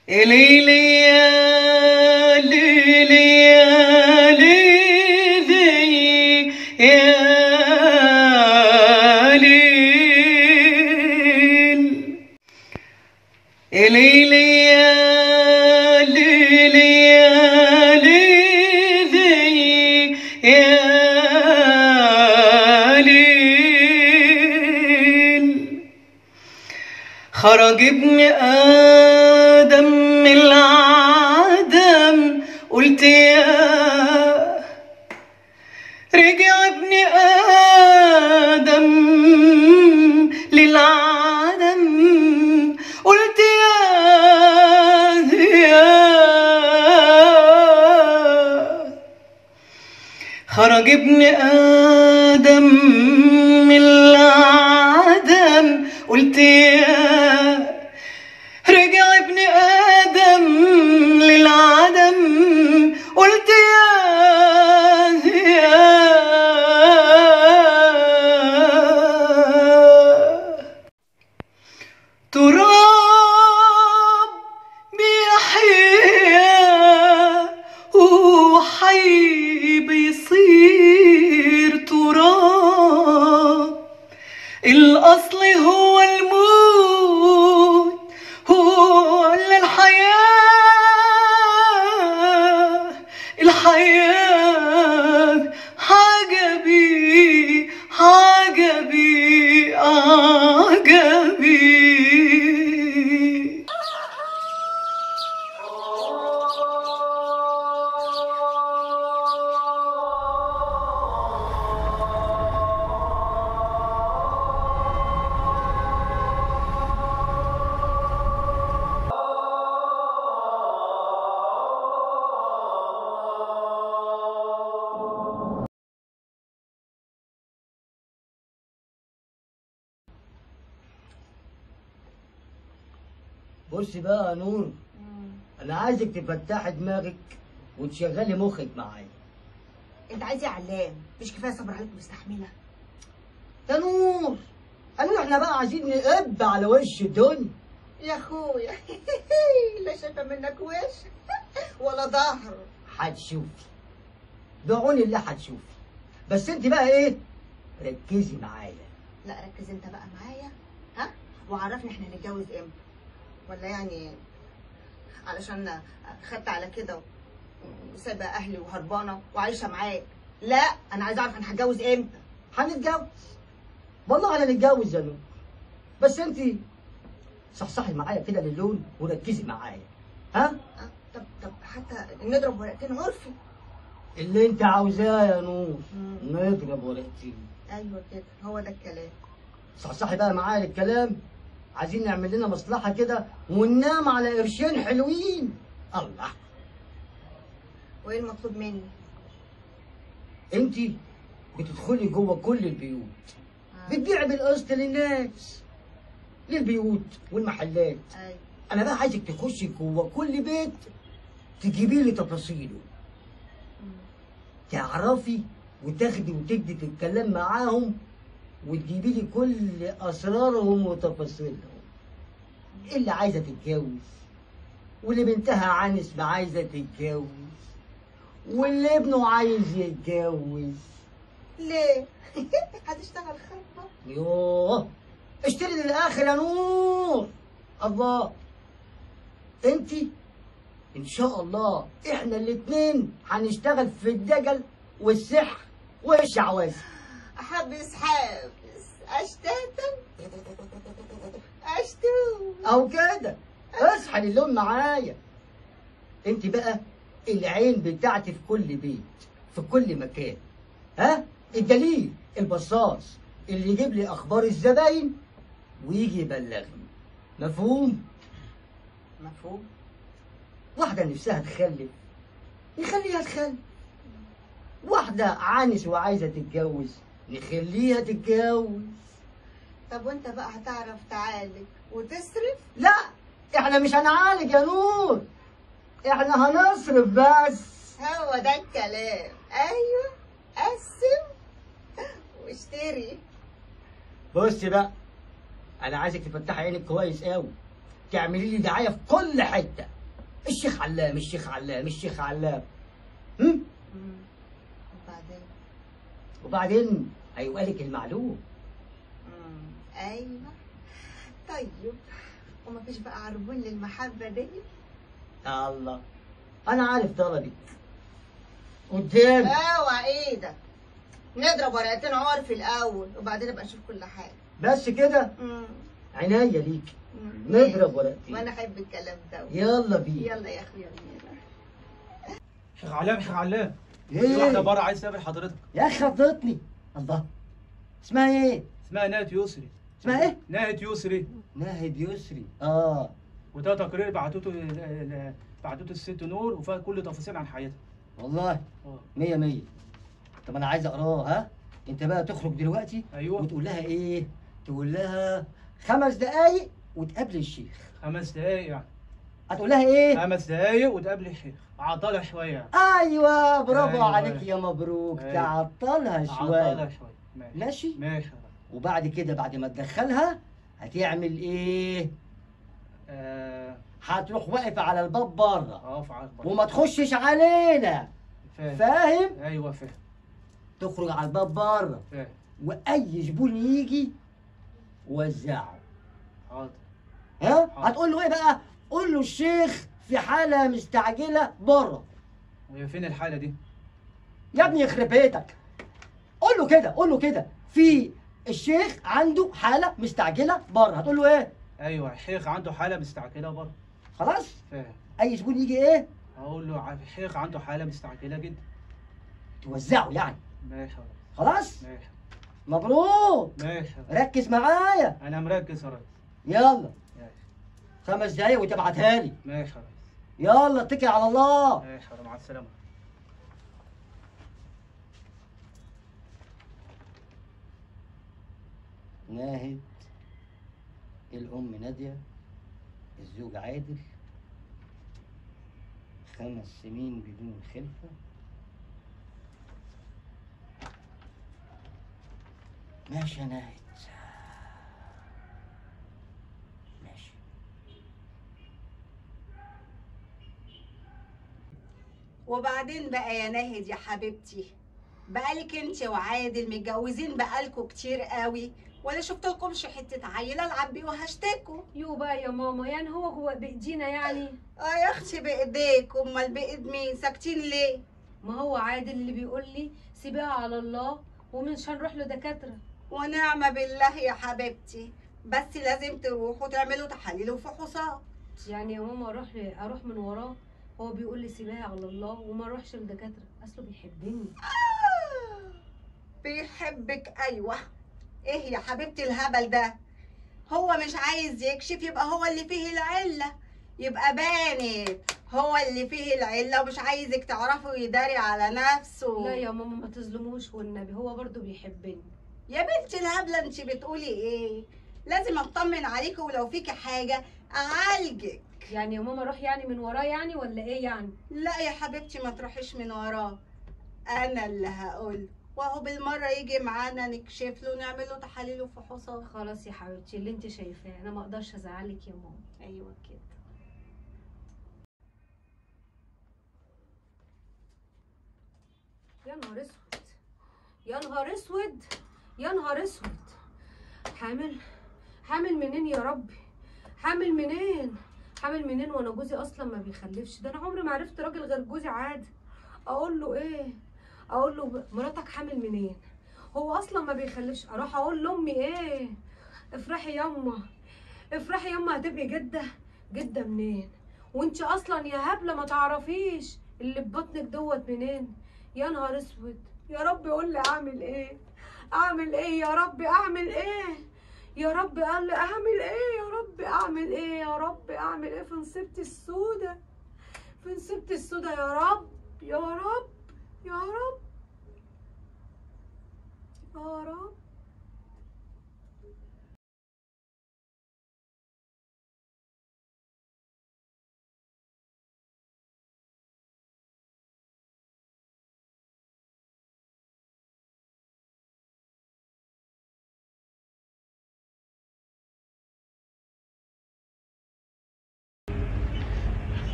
يا ليلي يا ليلي يا ليلي يا ليل يا ليلي يا ليلي يا ليلي يا ليل خرج ابن آدم من العدم قلت يا رجع ابن آدم للعدم قلت يا يا خرج ابن آدم من العدم قلت يا رجع ابن آدم للعدم قلت يا يا تراب بيحيا وحي بيصير تراب الأصل هو الموت هو الحياة الحياة عجبي عجبي عجبي بصي بقى يا نور انا عايزك تفتحي دماغك وتشغلي مخك معايا انت عايز ايه يا علام مش كفايه صبر عليك مستحمله يا نور قالوا احنا بقى عايزين نقب على وش الدنيا يا اخويا لا شايفه منك وش ولا ظهر هتشوفي بعون الله هتشوفي بس انت بقى ايه ركزي معايا لا ركز انت بقى معايا ها وعرفني احنا هنتجوز امتى ولا يعني علشان خدت على كده وسايبه اهلي وهربانه وعايشه معاك لا انا عايزه اعرف انا هتجوز امتى هنتجوز والله هنتجوز يا نور بس انت صحصحي معايا كده للون وركزي معايا ها أه؟ طب طب حتى نضرب ورقتين عرفي اللي انت عاوزاه يا نور مم. نضرب ورقتين ايوه كده هو ده الكلام صحصحي بقى معايا الكلام عايزين نعمل لنا مصلحة كده وننام على قرشين حلوين الله وايه المطلوب مني انت بتدخلي جوه كل البيوت آه. بتبيعي بالقسط للناس للبيوت والمحلات ايوه انا بقى عايزك تخشي جوه كل بيت تجيبي لي تفاصيله مم. تعرفي وتاخدي وتدي في الكلام معاهم وتجيبي لي كل اسرارهم وتفاصيلهم اللي عايزه تتجوز واللي بنتها عنس ما عايزه تتجوز واللي ابنه عايز يتجوز ليه هتشتغل خطبه يوه اشتري للاخر يا نور الله انت ان شاء الله احنا الاتنين هنشتغل في الدجل والسحر والشعوذه احبس حابس اشتاتم اشتو او كده اصحى للون معايا انت بقى العين بتاعتي في كل بيت في كل مكان ها الدليل البصاص اللي يجيب لي اخبار الزباين ويجي يبلغني مفهوم مفهوم واحده نفسها تخلف نخليها تخلف واحده عانس وعايزه تتجوز نخليها تتجوز طب وانت بقى هتعرف تعالج وتصرف لا احنا مش هنعالج يا نور احنا هنصرف بس هو ده الكلام ايوه قسم واشتري بصي بقى انا عايزك تفتحي عينك كويس قوي تعملي لي دعايه في كل حته الشيخ علام الشيخ علام الشيخ علام هم؟ مم. وبعدين وبعدين هيبقى لك المعلوم مم. ايوه طيب ومفيش بقى عربون للمحبه دي الله انا عارف طلبك قدام اوعى ايدك نضرب ورقتين عرف الاول وبعدين ابقى اشوف كل حاجه بس كده مم. عناية ليك مم. نضرب ورقتين وانا احب الكلام ده يلا بينا يلا يا اخويا بينا شيخ علام شيخ علام في ايه واحدة بره عايز تقابل حضرتك يا اخي خضتني الله اسمها ايه اسمها ناهد يسري اسمها ايه ناهد يسري ناهد يسري اه وده تقرير بعتوته بعتوته الست نور وفيها كل تفاصيل عن حياتها والله اه مية مية طب انا عايز اقراه ها انت بقى تخرج دلوقتي ايوه وتقول لها ايه تقول لها خمس دقايق وتقابل الشيخ خمس دقايق يعني هتقول لها ايه خمس دقايق وتقابل الشيخ عطلها شوية يعني ايوه برافو أيوة. عليك يا مبروك أيوة. تعطلها عطلها شويه شوية ماشي ماشي ماشي يا رب. وبعد كده بعد ما تدخلها هتعمل ايه اه هتروح واقف على الباب بره اه فعال برضه. وما تخشش علينا فاهم فاهم ايوه فاهم تخرج على الباب بره فاهم واي زبون يجي وزعه حاضر ها هتقول له ايه بقى قول له الشيخ في حاله مستعجله بره وهي فين الحالة دي؟ يا ابني يخرب بيتك قول له كده قول له كده في الشيخ عنده حاله مستعجله بره هتقول له ايه ايوه الشيخ عنده حالة مستعجلة برضه خلاص فاهم اي زبون يجي ايه هقول له ع- الشيخ عنده حالة مستعجلة جدا توزعه يعني ماشي يا ريس خلاص ماشي مبروك ماشي يا ريس. ركز معايا انا مركز يا ريس يلا ماشي خمس دقايق وتبعتها لي ماشي يا ريس يلا اتكل على الله ماشي يا ريس. مع السلامة ناهد الأم نادية الزوج عادل خمس سنين بدون خلفة ماشي يا ناهد ماشي وبعدين بقى يا ناهد يا حبيبتي بقالك انت وعادل متجوزين بقالكوا كتير قوي ولا شفت لكمش حته عيله العب بيه وهشتكوا يو بقى يا ماما يعني هو هو بايدينا يعني اه يا اختي بايديك امال بايد مين ساكتين ليه ما هو عادل اللي بيقول لي سيبيها على الله ومش هنروح له دكاتره ونعمه بالله يا حبيبتي بس لازم تروحوا تعملوا تحاليل وفحوصات يعني يا ماما اروح اروح من وراه هو بيقول لي سيبيها على الله وما اروحش للدكاتره اصله بيحبني بيحبك ايوه ايه يا حبيبتي الهبل ده هو مش عايز يكشف يبقى هو اللي فيه العله يبقى بانت هو اللي فيه العله ومش عايزك تعرفي ويداري على نفسه لا يا ماما ما تظلموش والنبي هو برضو بيحبني يا بنتي الهبله انت بتقولي ايه لازم اطمن عليكي ولو فيكي حاجه اعالجك يعني يا ماما اروح يعني من وراه يعني ولا ايه يعني لا يا حبيبتي ما تروحيش من وراه انا اللي هقول وهو بالمره يجي معانا نكشف له ونعمل له تحاليل وفحوصات خلاص يا حبيبتي اللي انت شايفاه انا ما اقدرش ازعلك يا ماما ايوه كده يا نهار اسود يا نهار اسود يا نهار اسود حامل حامل منين يا ربي حامل منين حامل منين وانا جوزي اصلا ما بيخلفش ده انا عمري ما عرفت راجل غير جوزي عادي اقول له ايه اقول له ب- مراتك حامل منين هو اصلا ما بيخلفش اروح اقول لامي ايه افرحي يما افرحي يما هتبقي جده جده منين وانت اصلا يا هبله ما تعرفيش اللي في بطنك دوت منين يا نهار اسود يا رب قول لي اعمل ايه اعمل ايه يا رب اعمل ايه يا رب قال لي اعمل ايه يا رب اعمل ايه يا رب اعمل ايه في نصيبتي السودة في نصيبتي السودة يا رب يا رب يا رب يا رب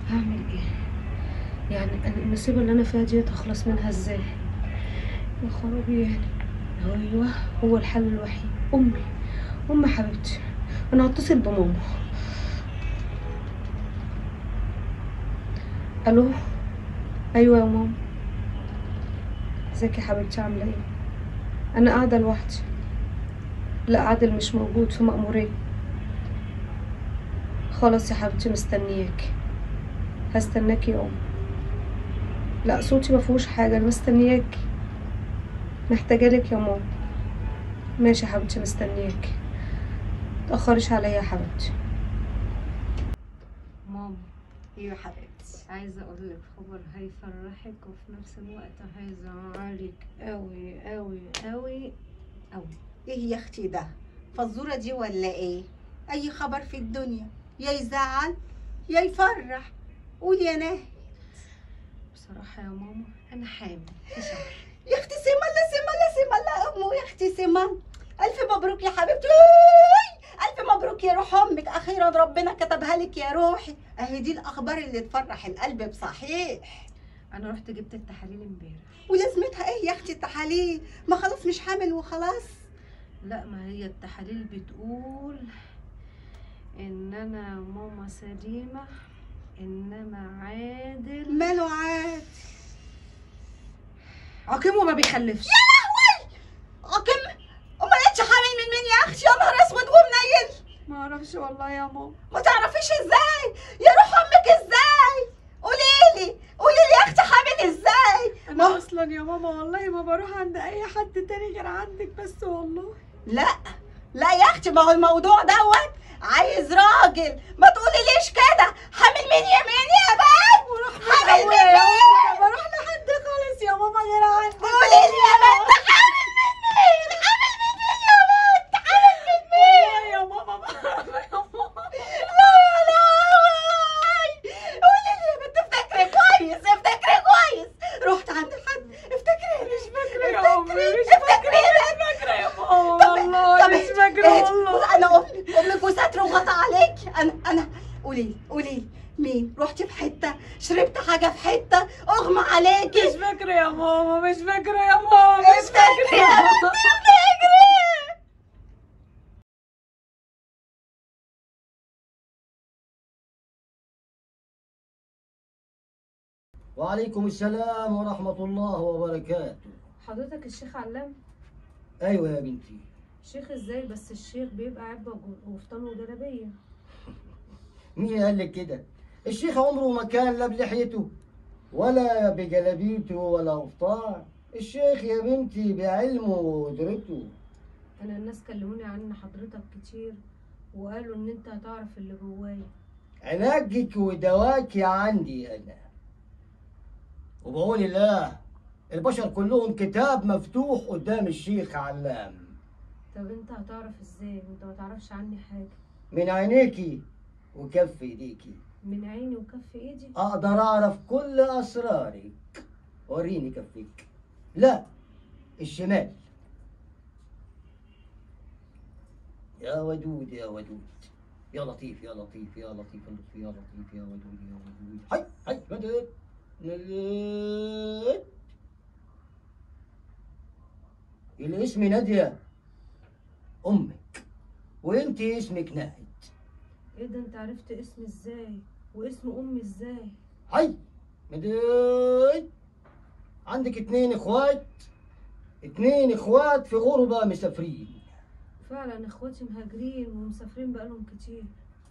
هعمل ايه يعني أنا المصيبة اللي انا فيها دي اخلص منها ازاي يا خرابي يعني ايوه هو الحل الوحيد امي امي حبيبتي انا هتصل بماما الو ايوه يا ماما ازيك يا حبيبتي عامله ايه انا قاعده لوحدي لا عادل مش موجود في مأمورية خلاص يا حبيبتي مستنياكي هستناكي يا ام لا صوتي مفيهوش حاجه انا مستنياكي محتاجه لك يا ماما ماشي يا حبيبتي مستنياكي متأخريش عليا يا حبيبتي ماما ايوه حبيبتي عايزه اقول لك خبر هيفرحك وفي نفس الوقت هيزعلك قوي قوي قوي قوي ايه يا اختي ده فالزوره دي ولا ايه اي خبر في الدنيا يا يزعل يا يفرح قول يا ناهي بصراحه يا ماما انا حامل في شهر يا اختي سيما لا سيما لا سيما لا امه يا اختي سيما الف مبروك يا حبيبتي أوي! الف مبروك يا روح امك اخيرا ربنا كتبها لك يا روحي اهي دي الاخبار اللي تفرح القلب بصحيح انا رحت جبت التحاليل امبارح ولازمتها ايه يا اختي التحاليل ما خلاص مش حامل وخلاص لا ما هي التحاليل بتقول ان انا ماما سليمه انما عادل ماله عاد عقيمه ما بيخلفش يا لهوي عقم امال انت حامل من مين يا اختي يا نهار اسود ومنيل ما اعرفش والله يا ماما ما تعرفيش ازاي يا روح امك ازاي قولي لي قولي لي يا اختي حامل ازاي انا اصلا يا ماما والله ما بروح عند اي حد تاني غير عندك بس والله لا لا يا اختي ما هو الموضوع دوت عايز راجل ما تقولي ليش كده حامل مين يا مين يا بنت حامل مين مين بروح لحد خالص يا ماما غير عندك قولي لي يا بنت حامل من مين حامل من مين يا بنت حامل من مين يا ماما يا ماما لا يا لهوي قولي لي يا بنت افتكري كويس افتكري كويس رحت عند حد افتكري مش فاكرة يا أمي، مش افتكري فاكرة يا ماما والله مش فاكرة والله انا امك امك وستر وغطى عليك انا انا قولي لي قولي لي مين رحتي في حته شربت حاجه في حته اغمى عليكي مش فاكرة يا ماما مش فاكرة يا ماما مش افتكري يا فاكرة بنتي افتكري وعليكم السلام ورحمة الله وبركاته حضرتك الشيخ علام أيوة يا بنتي شيخ ازاي بس الشيخ بيبقى عبة وج- وفطان وجلابية مين قال لك كده الشيخ عمره ما كان لا بلحيته ولا بجلابيته ولا قفطان الشيخ يا بنتي بعلمه وقدرته انا الناس كلموني عن حضرتك كتير وقالوا ان انت هتعرف اللي جوايا علاجك ودواك عندي أنا وبقول الله البشر كلهم كتاب مفتوح قدام الشيخ علام طب انت هتعرف ازاي وانت ما تعرفش عني حاجة من عينيكي وكف ايديكي من عيني وكف ايدي اقدر اعرف كل اسرارك وريني كفك لا الشمال يا ودود يا ودود يا لطيف يا لطيف يا لطيف اللطف يا لطيف يا ودود يا ودود هاي هاي مدد مدد الاسم نادية أمك وأنت اسمك ناهد ايه ده انت عرفت اسمي ازاي واسم امي ازاي هاي مدد عندك اتنين اخوات اتنين اخوات في غربة مسافرين فعلا اخواتي مهاجرين ومسافرين بقالهم كتير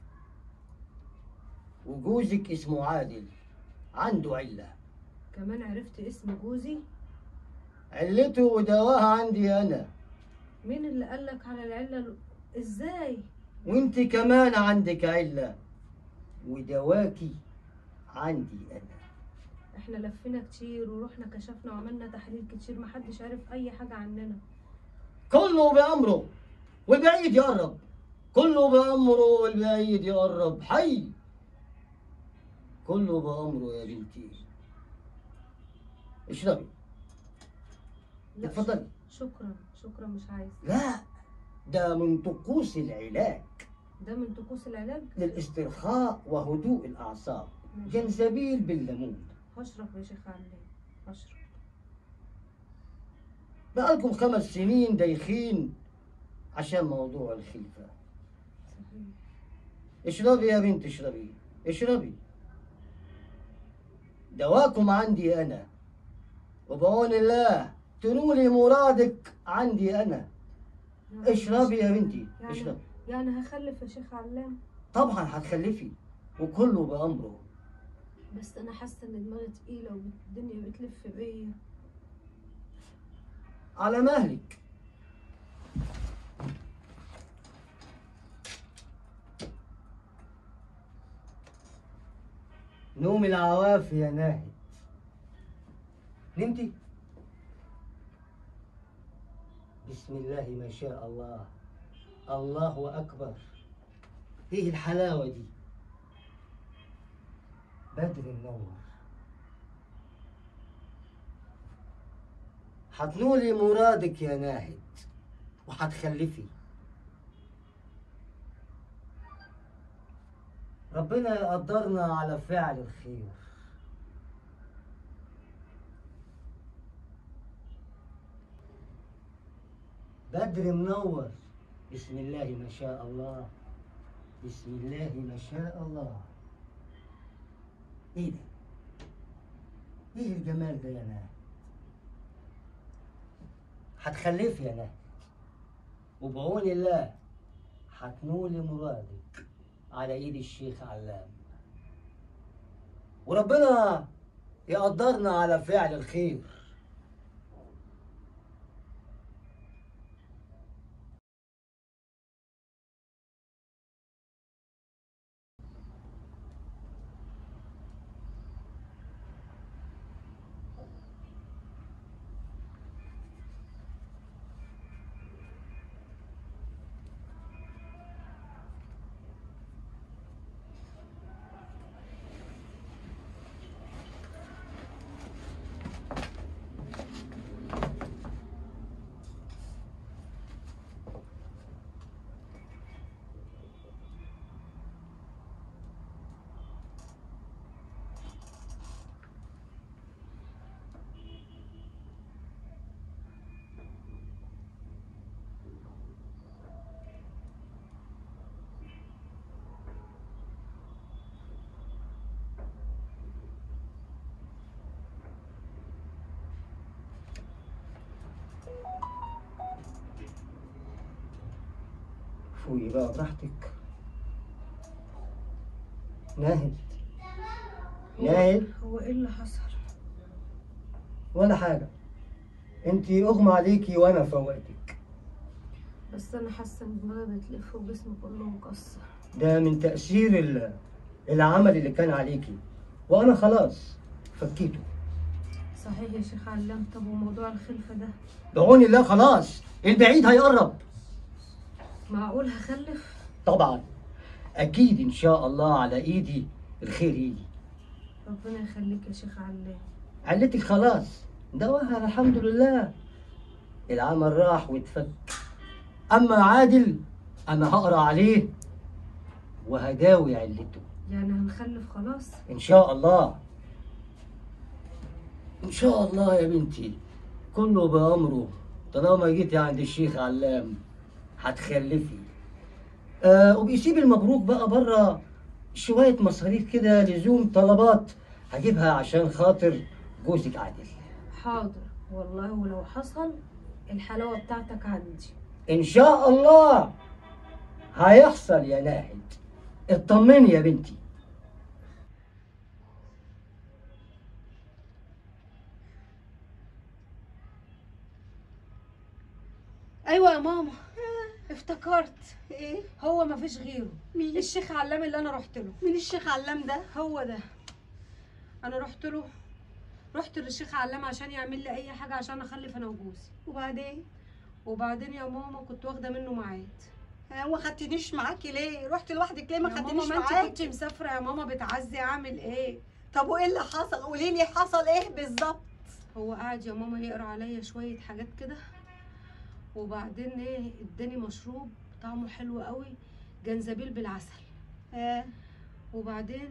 وجوزك اسمه عادل عنده علة كمان عرفت اسم جوزي علته ودواها عندي انا مين اللي قالك على العلة ال- ازاي وانت كمان عندك علة ودواكي عندي انا احنا لفينا كتير ورحنا كشفنا وعملنا تحاليل كتير محدش عارف اي حاجة عننا كله بأمره والبعيد يقرب كله بأمره والبعيد يقرب حي كله بأمره يا بنتي اشربي لا اتفضلي شكرا شكرا مش عايز لا ده من طقوس العلاج ده من طقوس العلاج للاسترخاء وهدوء الأعصاب ماشي. جنزبيل بالليمون هشرب يا شيخ علام هشرب بقالكم خمس سنين دايخين عشان موضوع الخلفة صحيح اشربي يا بنت اشربي اشربي دواكم عندي أنا وبعون الله تنولي مرادك عندي أنا يعني اشربي يا بنتي يعني اشربي يعني هخلف يا شيخ علام طبعا هتخلفي وكله بأمره بس انا حاسه ان دماغي تقيله والدنيا بتلف بيا على مهلك نوم العواف يا ناهد نمتي بسم الله ما شاء الله الله أكبر ايه الحلاوة دي بدر منور هتنولي مرادك يا ناهد وهتخلفي ربنا يقدرنا على فعل الخير بدر منور بسم الله ما شاء الله بسم الله ما شاء الله ايه ده ايه الجمال ده يا ناهد هتخلفي يا نهد وبعون الله هتنولي مرادك على ايد الشيخ علام وربنا يقدرنا على فعل الخير فوقي بقى براحتك ناهد ناهد هو ايه اللي حصل ولا حاجة انتي اغمى عليكي وانا فوقتك بس انا حاسه ان دماغي بتلف وجسمي كله مكسر ده من تأثير ال- العمل اللي كان عليكي وانا خلاص فكيته صحيح يا شيخ علام طب وموضوع الخلفه ده بعون الله خلاص البعيد هيقرب معقول هخلف طبعا اكيد ان شاء الله على ايدي الخير يجي ربنا يخليك يا شيخ علام علتك خلاص دواها الحمد لله العمل راح واتفك اما عادل انا هقرا عليه وهداوي علته يعني هنخلف خلاص ان شاء الله ان شاء الله يا بنتي كله بامره طالما جيتي عند الشيخ علام هتخلفي آه وبيسيب المبروك بقى بره شويه مصاريف كده لزوم طلبات هجيبها عشان خاطر جوزك عادل حاضر والله ولو حصل الحلاوه بتاعتك عندي ان شاء الله هيحصل يا ناهد اطمني يا بنتي ايوه يا ماما افتكرت ايه هو ما فيش غيره مين الشيخ علام اللي انا رحت له مين الشيخ علام ده هو ده انا رحت له رحت للشيخ علام عشان يعمل لي اي حاجه عشان اخلف انا وجوزي وبعدين وبعدين يا ماما كنت واخده منه ميعاد ها، ما خدتنيش معاكي ليه رحت لوحدك ليه ما يا ماما خدتنيش ما انت معاكي كنت مسافره يا ماما بتعزي اعمل ايه طب وايه اللي حصل قولي لي حصل ايه بالظبط هو قاعد يا ماما يقرا عليا شويه حاجات كده وبعدين ايه اداني مشروب طعمه حلو قوي جنزبيل بالعسل ها وبعدين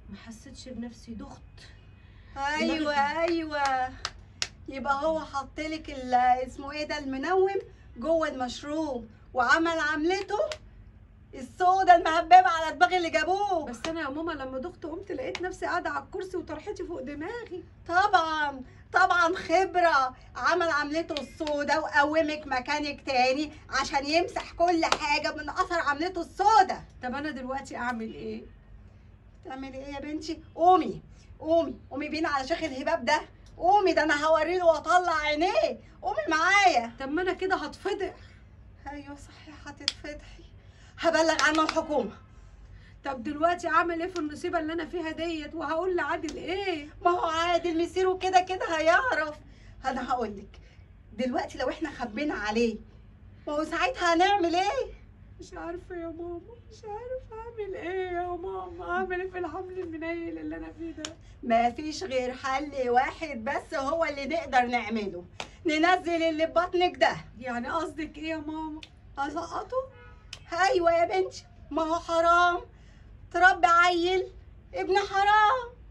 ما حسيتش بنفسي دخت ايوه ايوه يبقى هو حطلك ال- اسمه ايه ده المنوم جوه المشروب وعمل عملته السودا المهببه على دماغ اللي جابوه بس انا يا ماما لما دخت قمت لقيت نفسي قاعده على الكرسي وطرحتي فوق دماغي طبعا طبعا خبرة عمل عملته السودا وقومك مكانك تاني عشان يمسح كل حاجة من أثر عملته السودا طب انا دلوقتي اعمل ايه تعملي ايه يا بنتي قومي قومي قومي بينا على شيخ الهباب ده قومي ده انا هوريله واطلع عينيه قومي معايا طب ما انا كده هتفضح ايوه صحيح هتتفتحي هبلغ عنه الحكومة طب دلوقتي اعمل ايه في المصيبه اللي انا فيها ديت وهقول لعادل ايه ما هو عادل مسيره كده كده هيعرف انا هقولك دلوقتي لو احنا خبينا عليه ما هو ساعتها هنعمل ايه مش عارفه يا ماما مش عارفه اعمل ايه يا ماما اعمل ايه في الحمل المنيل اللي انا فيه ده ما فيش غير حل واحد بس هو اللي نقدر نعمله ننزل اللي في بطنك ده يعني قصدك ايه يا ماما اسقطه ايوه يا بنتي ما هو حرام تربي عيل ابن حرام